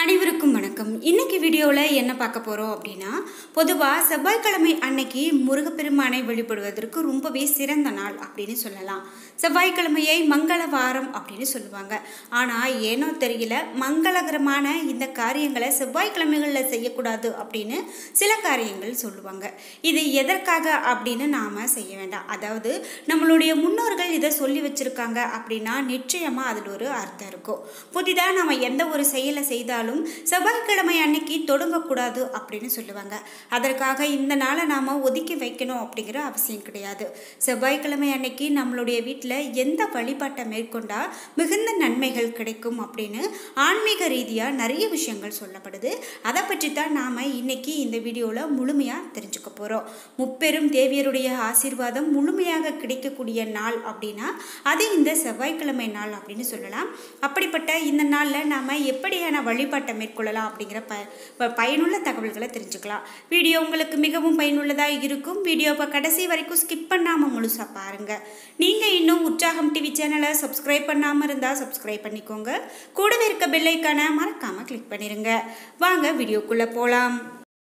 அனைவருக்கும் வணக்கம் இன்னைக்கு வீடியோவில் என்ன பார்க்க போகிறோம் அப்படின்னா பொதுவாக செவ்வாய்க்கிழமை அன்னைக்கு முருகப்பெருமானை வழிபடுவதற்கு ரொம்பவே சிறந்த நாள் அப்படின்னு சொல்லலாம் செவ்வாய்க்கிழமையை மங்கள வாரம் அப்படின்னு சொல்லுவாங்க ஆனால் ஏனோ தெரியல மங்களகரமான இந்த காரியங்களை செவ்வாய்க்கிழமைகளில் செய்யக்கூடாது அப்படின்னு சில காரியங்கள் சொல்லுவாங்க இது எதற்காக அப்படின்னு நாம் செய்ய வேண்டாம் அதாவது நம்மளுடைய முன்னோர்கள் இதை சொல்லி வச்சுருக்காங்க அப்படின்னா நிச்சயமாக அதில் ஒரு அர்த்தம் இருக்கும் புதிதாக நம்ம எந்த ஒரு செயலை செய்தாலும் செவ்வாய்க்கிழமை அன்னைக்கு தொடங்கக்கூடாது அப்படின்னு சொல்லுவாங்க அதற்காக இந்த நாளை நாம் ஒதுக்கி வைக்கணும் அப்படிங்கிற அவசியம் கிடையாது செவ்வாய்க்கிழமை அன்னைக்கு நம்மளுடைய வீட்டில் எந்த வழிபாட்டை மேற்கொண்டா மிகுந்த நன்மைகள் கிடைக்கும் அப்படின்னு ஆன்மீக ரீதியாக நிறைய விஷயங்கள் சொல்லப்படுது அதை பற்றி தான் நாம் இன்னைக்கு இந்த வீடியோவில் முழுமையாக தெரிஞ்சுக்க போகிறோம் முப்பெரும் தேவியருடைய ஆசீர்வாதம் முழுமையாக கிடைக்கக்கூடிய நாள் அப்படின்னா அது இந்த செவ்வாய்க்கிழமை நாள் அப்படின்னு சொல்லலாம் அப்படிப்பட்ட இந்த நாளில் நாம் எப்படியான வழிபாட்டை மேற்கொள்ளலாம் அப்படிங்கிற ப ப- பயனுள்ள தகவல்களை தெரிஞ்சுக்கலாம் வீடியோ உங்களுக்கு மிகவும் பயனுள்ளதாக இருக்கும் வீடியோவை கடைசி வரைக்கும் ஸ்கிப் பண்ணாமல் முழுசாக பாருங்கள் நீங்கள் இன்னும் உற்சாகம் டிவி சேனலை சப்ஸ்கிரைப் பண்ணாமல் இருந்தால் சப்ஸ்கிரைப் பண்ணிக்கோங்க கூடவே இருக்க பெல்லைக்கான மறக்காமல் கிளிக் பண்ணிடுங்க வாங்க வீடியோக்குள்ளே போகலாம்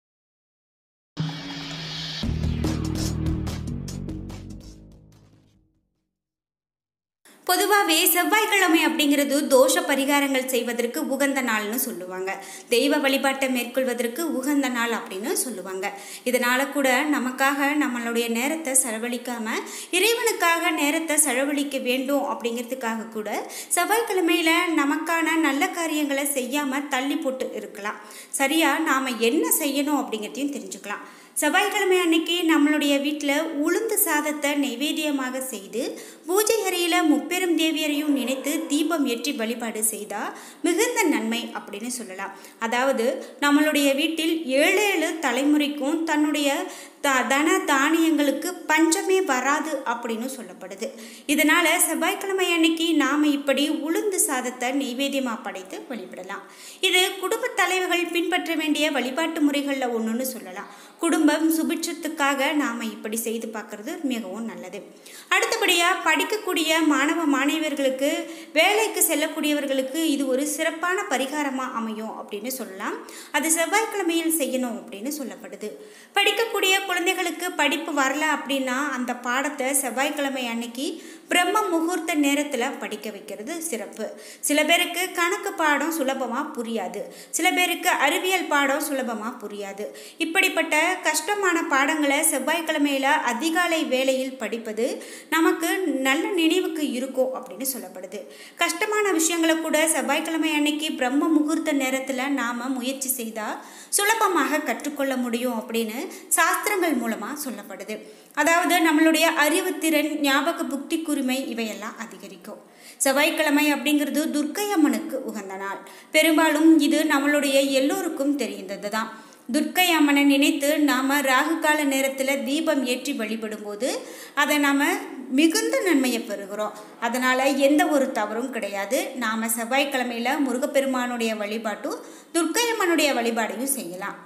பொதுவாகவே செவ்வாய்க்கிழமை அப்படிங்கிறது தோஷ பரிகாரங்கள் செய்வதற்கு உகந்த நாள்னு சொல்லுவாங்க தெய்வ வழிபாட்டை மேற்கொள்வதற்கு உகந்த நாள் அப்படின்னு சொல்லுவாங்க இதனால கூட நமக்காக நம்மளுடைய நேரத்தை செலவழிக்காம இறைவனுக்காக நேரத்தை செலவழிக்க வேண்டும் அப்படிங்கிறதுக்காக கூட செவ்வாய்க்கிழமையில நமக்கான நல்ல காரியங்களை செய்யாம தள்ளி போட்டு இருக்கலாம் சரியா நாம என்ன செய்யணும் அப்படிங்கிறதையும் தெரிஞ்சுக்கலாம் செவ்வாய்க்கிழமை அன்னைக்கு நம்மளுடைய வீட்டில் உளுந்து சாதத்தை நைவேத்தியமாக செய்து பூஜை அறையில் முப்பெரும் தேவியரையும் நினைத்து தீபம் ஏற்றி வழிபாடு செய்தால் மிகுந்த நன்மை அப்படின்னு சொல்லலாம் அதாவது நம்மளுடைய வீட்டில் ஏழு ஏழு தலைமுறைக்கும் தன்னுடைய த தன தானியங்களுக்கு பஞ்சமே வராது அப்படின்னு சொல்லப்படுது இதனால் செவ்வாய்க்கிழமை அன்னைக்கு நாம் இப்படி உளுந்து சாதத்தை நெய்வேத்தியமாக படைத்து வழிபடலாம் இது குடும்ப தலைவர்கள் பின்பற்ற வேண்டிய வழிபாட்டு முறைகளில் ஒன்றுன்னு சொல்லலாம் குடும்பம் சுபிட்சத்துக்காக நாம் இப்படி செய்து பார்க்குறது மிகவும் நல்லது அடுத்தபடியாக படிக்கக்கூடிய மாணவ மாணவியர்களுக்கு வேலைக்கு செல்லக்கூடியவர்களுக்கு இது ஒரு சிறப்பான பரிகாரமாக அமையும் அப்படின்னு சொல்லலாம் அது செவ்வாய்க்கிழமையில் செய்யணும் அப்படின்னு சொல்லப்படுது படிக்கக்கூடிய குழந்தைகளுக்கு படிப்பு வரல அப்படின்னா அந்த பாடத்தை செவ்வாய்க்கிழமை அன்னைக்கு பிரம்ம முகூர்த்த நேரத்தில் படிக்க வைக்கிறது சிறப்பு சில பேருக்கு கணக்கு பாடம் சுலபமாக புரியாது சில பேருக்கு அறிவியல் பாடம் சுலபமாக புரியாது இப்படிப்பட்ட கஷ்டமான பாடங்களை செவ்வாய்க்கிழமையில் அதிகாலை வேளையில் படிப்பது நமக்கு நல்ல நினைவுக்கு இருக்கும் அப்படின்னு சொல்லப்படுது கஷ்டமான விஷயங்களை கூட செவ்வாய்க்கிழமை அன்னைக்கு பிரம்ம முகூர்த்த நேரத்தில் நாம் முயற்சி செய்தால் சுலபமாக கற்றுக்கொள்ள முடியும் அப்படின்னு சாஸ்திரங்கள் மூலமாக சொல்லப்படுது அதாவது நம்மளுடைய அறிவுத்திறன் ஞாபக புக்தி கூர்மை இவையெல்லாம் அதிகரிக்கும் செவ்வாய்க்கிழமை அப்படிங்கிறது துர்க்கை அம்மனுக்கு உகந்த நாள் பெரும்பாலும் இது நம்மளுடைய எல்லோருக்கும் தெரிந்தது தான் துர்க்கை அம்மனை நினைத்து நாம் ராகு கால நேரத்தில் தீபம் ஏற்றி வழிபடும்போது அதை நாம் மிகுந்த நன்மையை பெறுகிறோம் அதனால் எந்த ஒரு தவறும் கிடையாது நாம் செவ்வாய்க்கிழமையில் முருகப்பெருமானுடைய வழிபாட்டும் துர்க்கை அம்மனுடைய வழிபாடையும் செய்யலாம்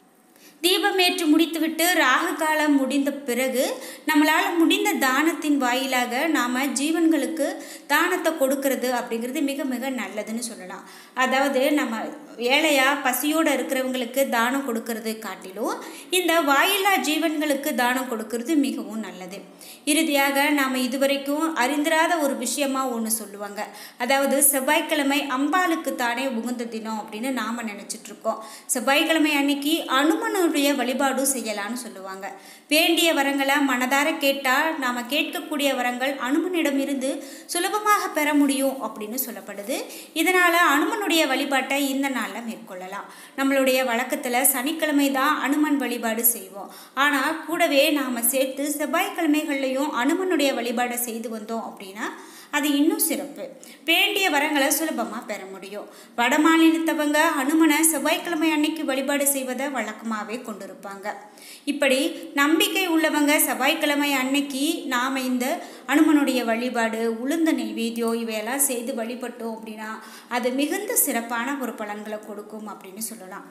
தீபம் ஏற்றி முடித்துவிட்டு ராகு காலம் முடிந்த பிறகு நம்மளால் முடிந்த தானத்தின் வாயிலாக நாம் ஜீவன்களுக்கு தானத்தை கொடுக்கறது அப்படிங்கிறது மிக மிக நல்லதுன்னு சொல்லலாம் அதாவது நம்ம ஏழையா பசியோடு இருக்கிறவங்களுக்கு தானம் கொடுக்கறது காட்டிலும் இந்த வாயில்லா ஜீவன்களுக்கு தானம் கொடுக்கறது மிகவும் நல்லது இறுதியாக நாம் இதுவரைக்கும் அறிந்திராத ஒரு விஷயமா ஒன்று சொல்லுவாங்க அதாவது செவ்வாய்க்கிழமை அம்பாளுக்கு தானே உகந்த தினம் அப்படின்னு நாம் நினச்சிட்டு இருக்கோம் செவ்வாய்க்கிழமை அன்னைக்கு அனுமனுடைய வழிபாடும் செய்யலாம்னு சொல்லுவாங்க வேண்டிய வரங்களை மனதார கேட்டால் நாம் கேட்கக்கூடிய வரங்கள் அனுமனிடம் இருந்து சுலபமாக பெற முடியும் அப்படின்னு சொல்லப்படுது இதனால் அனுமனுடைய வழிபாட்டை இந்த நாளில் மேற்கொள்ளலாம் நம்மளுடைய வழக்கத்தில் சனிக்கிழமை தான் அனுமன் வழிபாடு செய்வோம் ஆனால் கூடவே நாம் சேர்த்து செவ்வாய்க்கிழமைகள்லையும் அனுமனுடைய வழிபாடை செய்து வந்தோம் அப்படின்னா அது இன்னும் சிறப்பு வேண்டிய வரங்களை சுலபமாக பெற முடியும் வட மாநிலத்தவங்க ஹனுமனை செவ்வாய்க்கிழமை அன்னைக்கு வழிபாடு செய்வதை வழக்கமாகவே கொண்டிருப்பாங்க இப்படி நம்பிக்கை உள்ளவங்க செவ்வாய்க்கிழமை அன்னைக்கு நாம் இந்த அனுமனுடைய வழிபாடு உளுந்த நெய்வேத்தியம் இவையெல்லாம் செய்து வழிபட்டோம் அப்படின்னா அது மிகுந்த சிறப்பான ஒரு பலன்களை கொடுக்கும் அப்படின்னு சொல்லலாம்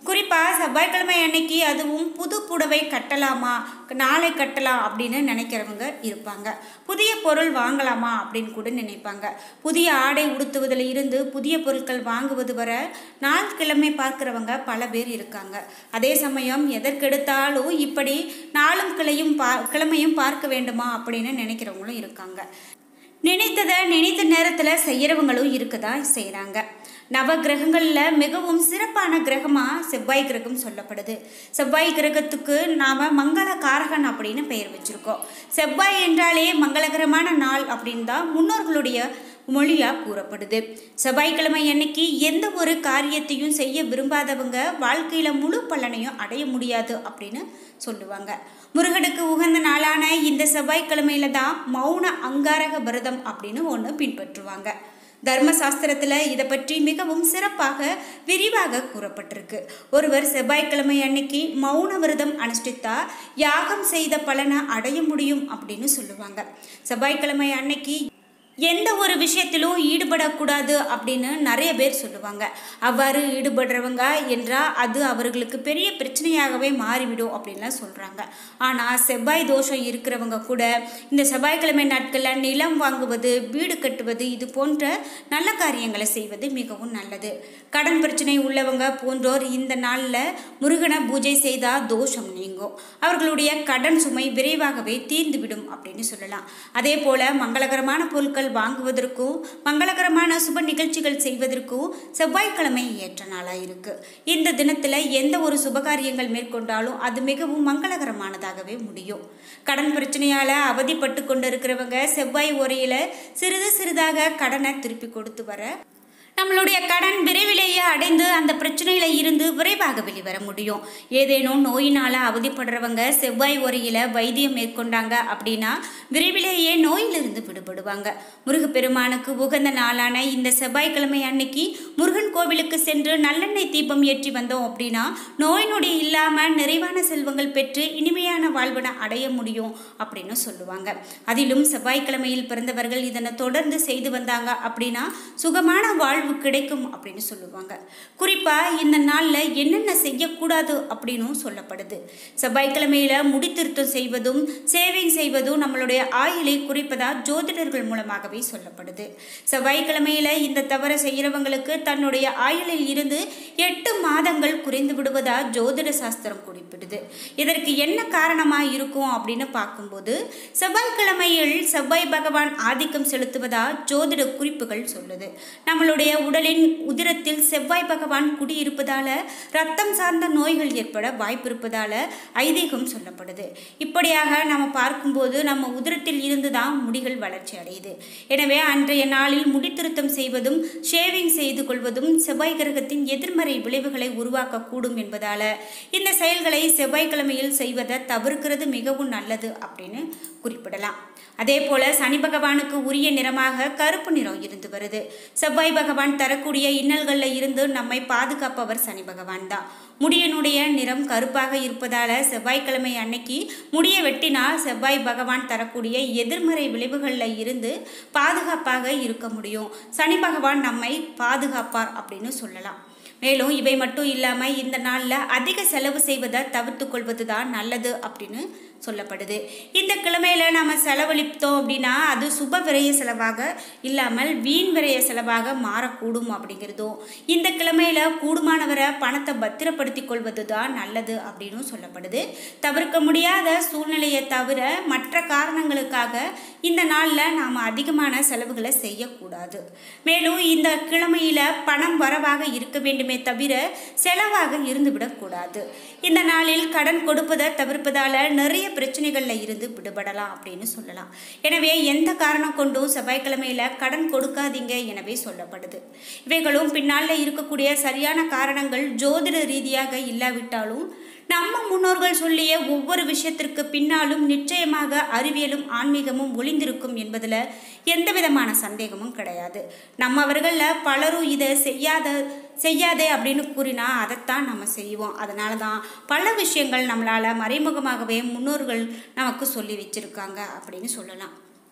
குறிப்பாக செவ்வாய்க்கிழமை அன்னைக்கு அதுவும் புது புடவை கட்டலாமா நாளை கட்டலாம் அப்படின்னு நினைக்கிறவங்க இருப்பாங்க புதிய பொருள் வாங்கலாமா அப்படின்னு கூட நினைப்பாங்க புதிய ஆடை உடுத்துவதில் இருந்து புதிய பொருட்கள் வாங்குவது வர நாள் கிழமை பார்க்குறவங்க பல பேர் இருக்காங்க அதே சமயம் எதற்கெடுத்தாலும் இப்படி நாளும் கிளையும் பா கிழமையும் பார்க்க வேண்டுமா அப்படின்னு நினைக்கிறவங்களும் இருக்காங்க நினைத்ததை நினைத்த நேரத்தில் செய்கிறவங்களும் இருக்க தான் செய்கிறாங்க நவ கிரகங்களில் மிகவும் சிறப்பான கிரகமாக செவ்வாய் கிரகம் சொல்லப்படுது செவ்வாய் கிரகத்துக்கு நாம் மங்கள காரகன் அப்படின்னு பெயர் வச்சுருக்கோம் செவ்வாய் என்றாலே மங்களகரமான நாள் அப்படின்னு தான் முன்னோர்களுடைய மொழியாக கூறப்படுது செவ்வாய்க்கிழமை அன்னைக்கு எந்த ஒரு காரியத்தையும் செய்ய விரும்பாதவங்க வாழ்க்கையில் முழு பலனையும் அடைய முடியாது அப்படின்னு சொல்லுவாங்க முருகனுக்கு உகந்த நாளான இந்த செவ்வாய்க்கிழமையில தான் மௌன அங்காரக விரதம் அப்படின்னு ஒன்று பின்பற்றுவாங்க தர்மசாஸ்திரத்தில் இதை பற்றி மிகவும் சிறப்பாக விரிவாக கூறப்பட்டிருக்கு ஒருவர் செவ்வாய்க்கிழமை அன்னைக்கு மௌன விரதம் அனுஷ்டித்தா யாகம் செய்த பலனை அடைய முடியும் அப்படின்னு சொல்லுவாங்க செவ்வாய்க்கிழமை அன்னைக்கு எந்த ஒரு விஷயத்திலும் ஈடுபடக்கூடாது அப்படின்னு நிறைய பேர் சொல்லுவாங்க அவ்வாறு ஈடுபடுறவங்க என்றால் அது அவர்களுக்கு பெரிய பிரச்சனையாகவே மாறிவிடும் அப்படின்லாம் சொல்கிறாங்க ஆனால் செவ்வாய் தோஷம் இருக்கிறவங்க கூட இந்த செவ்வாய்க்கிழமை நாட்களில் நிலம் வாங்குவது வீடு கட்டுவது இது போன்ற நல்ல காரியங்களை செய்வது மிகவும் நல்லது கடன் பிரச்சனை உள்ளவங்க போன்றோர் இந்த நாளில் முருகனை பூஜை செய்தால் தோஷம் நீங்கும் அவர்களுடைய கடன் சுமை விரைவாகவே தீர்ந்துவிடும் அப்படின்னு சொல்லலாம் அதே போல் மங்களகரமான பொருட்கள் பொருட்கள் வாங்குவதற்கும் மங்களகரமான சுப நிகழ்ச்சிகள் செய்வதற்கும் செவ்வாய்க்கிழமை ஏற்ற நாளாக இருக்கு இந்த தினத்தில் எந்த ஒரு சுபகாரியங்கள் மேற்கொண்டாலும் அது மிகவும் மங்களகரமானதாகவே முடியும் கடன் பிரச்சனையால் அவதிப்பட்டு கொண்டு இருக்கிறவங்க செவ்வாய் உரையில் சிறிது சிறிதாக கடனை திருப்பி கொடுத்து வர நம்மளுடைய கடன் விரைவிலேயே அடைந்து அந்த பிரச்சனையில இருந்து விரைவாக வெளிவர முடியும் ஏதேனும் நோயினால் அவதிப்படுறவங்க செவ்வாய் உரையில் வைத்தியம் மேற்கொண்டாங்க அப்படின்னா விரைவிலேயே நோயிலிருந்து விடுபடுவாங்க முருகப்பெருமானுக்கு உகந்த நாளான இந்த செவ்வாய்க்கிழமை அன்னைக்கு முருகன் கோவிலுக்கு சென்று நல்லெண்ணெய் தீபம் ஏற்றி வந்தோம் அப்படின்னா நோய் நொடி இல்லாமல் நிறைவான செல்வங்கள் பெற்று இனிமையான வாழ்வினை அடைய முடியும் அப்படின்னு சொல்லுவாங்க அதிலும் செவ்வாய்க்கிழமையில் பிறந்தவர்கள் இதனை தொடர்ந்து செய்து வந்தாங்க அப்படின்னா சுகமான வாழ்வு கிடைக்கும் அப்படின்னு சொல்லுவாங்க குறிப்பாக இந்த நாளில் என்னென்ன செய்யக்கூடாது அப்படின்னும் சொல்லப்படுது செவ்வாய்க்கிழமையில் முடித்திருத்தம் செய்வதும் சேவிங் செய்வதும் நம்மளுடைய ஆயுளை குறைப்பதா ஜோதிடர்கள் மூலமாகவே சொல்லப்படுது செவ்வாய்க்கிழமையில் இந்த தவறை செய்கிறவங்களுக்கு தன்னுடைய ஆயுளில் இருந்து எட்டு மாதங்கள் குறைந்து விடுவதா ஜோதிட சாஸ்திரம் குறிப்பிடுது இதற்கு என்ன காரணமாக இருக்கும் அப்படின்னு பார்க்கும்போது செவ்வாய்க்கிழமையில் செவ்வாய் பகவான் ஆதிக்கம் செலுத்துவதா ஜோதிட குறிப்புகள் சொல்லுது நம்மளுடைய உடலின் உதிரத்தில் செவ்வாய் பகவான் குடியிருப்பதால ரத்தம் சார்ந்த நோய்கள் ஏற்பட வாய்ப்பு இருப்பதால ஐதீகம் சொல்லப்படுது இப்படியாக நம்ம பார்க்கும்போது நம்ம உதிரத்தில் இருந்து தான் முடிகள் வளர்ச்சி அடையுது எனவே அன்றைய நாளில் முடித்திருத்தம் செய்வதும் ஷேவிங் செய்து கொள்வதும் செவ்வாய் கிரகத்தின் எதிர்மறை விளைவுகளை உருவாக்கக்கூடும் என்பதால இந்த செயல்களை செவ்வாய்க்கிழமையில் செய்வதை தவிர்க்கிறது மிகவும் நல்லது அப்படின்னு குறிப்பிடலாம் அதே போல சனி பகவானுக்கு உரிய நிறமாக கருப்பு நிறம் இருந்து வருது செவ்வாய் பகவான் தரக்கூடிய இன்னல்களில் இருந்து நம்மை பாதுகாப்பவர் சனி பகவான் தான் முடியனுடைய நிறம் கருப்பாக இருப்பதால செவ்வாய்க்கிழமை அன்னைக்கு முடிய வெட்டினால் செவ்வாய் பகவான் தரக்கூடிய எதிர்மறை விளைவுகளில் இருந்து பாதுகாப்பாக இருக்க முடியும் சனி பகவான் நம்மை பாதுகாப்பார் அப்படின்னு சொல்லலாம் மேலும் இவை மட்டும் இல்லாமல் இந்த நாளில் அதிக செலவு செய்வதை தவிர்த்து கொள்வது தான் நல்லது அப்படின்னு சொல்லப்படுது இந்த கிழமையில் நம்ம செலவழித்தோம் அப்படின்னா அது சுப விரய செலவாக இல்லாமல் வீண் விரய செலவாக மாறக்கூடும் அப்படிங்கிறதும் இந்த கிழமையில் கூடுமானவரை பணத்தை பத்திரப்படுத்தி கொள்வது தான் நல்லது அப்படின்னு சொல்லப்படுது தவிர்க்க முடியாத சூழ்நிலையை தவிர மற்ற காரணங்களுக்காக இந்த நாளில் நாம் அதிகமான செலவுகளை செய்யக்கூடாது மேலும் இந்த கிழமையில் பணம் வரவாக இருக்க வேண்டுமே தவிர செலவாக இருந்துவிடக்கூடாது இந்த நாளில் கடன் கொடுப்பதை தவிர்ப்பதால் நிறைய பிரச்சனைகளில் இருந்து விடுபடலாம் அப்படின்னு சொல்லலாம் எனவே எந்த காரணம் கொண்டும் செவ்வாய்க்கிழமையில் கடன் கொடுக்காதீங்க எனவே சொல்லப்படுது இவைகளும் பின்னால் இருக்கக்கூடிய சரியான காரணங்கள் ஜோதிட ரீதியாக இல்லாவிட்டாலும் நம்ம முன்னோர்கள் சொல்லிய ஒவ்வொரு விஷயத்திற்கு பின்னாலும் நிச்சயமாக அறிவியலும் ஆன்மீகமும் ஒளிந்திருக்கும் என்பதில் எந்த விதமான சந்தேகமும் கிடையாது நம்மவர்களில் பலரும் இதை செய்யாத செய்யாதே அப்படின்னு கூறினா அதைத்தான் நம்ம செய்வோம் அதனால தான் பல விஷயங்கள் நம்மளால் மறைமுகமாகவே முன்னோர்கள் நமக்கு சொல்லி வச்சிருக்காங்க அப்படின்னு சொல்லலாம்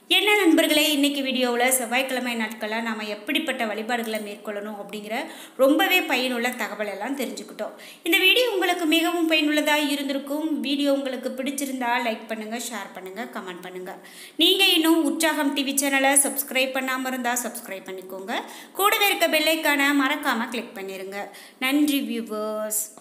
என்ன நண்பர்களே இன்னைக்கு வீடியோவில் செவ்வாய்க்கிழமை நாட்களில் நாம் எப்படிப்பட்ட வழிபாடுகளை மேற்கொள்ளணும் அப்படிங்கிற ரொம்பவே பயனுள்ள தகவல் எல்லாம் தெரிஞ்சுக்கிட்டோம் இந்த வீடியோ உங்களுக்கு மிகவும் பயனுள்ளதாக இருந்திருக்கும் வீடியோ உங்களுக்கு பிடிச்சிருந்தா லைக் பண்ணுங்கள் ஷேர் பண்ணுங்கள் கமெண்ட் பண்ணுங்கள் நீங்கள் இன்னும் உற்சாகம் டிவி சேனலை சப்ஸ்கிரைப் பண்ணாமல் இருந்தால் சப்ஸ்கிரைப் பண்ணிக்கோங்க கூடவே இருக்க பெல்லைக்கான மறக்காமல் கிளிக் பண்ணிடுங்க நன்றி வியூவர்ஸ்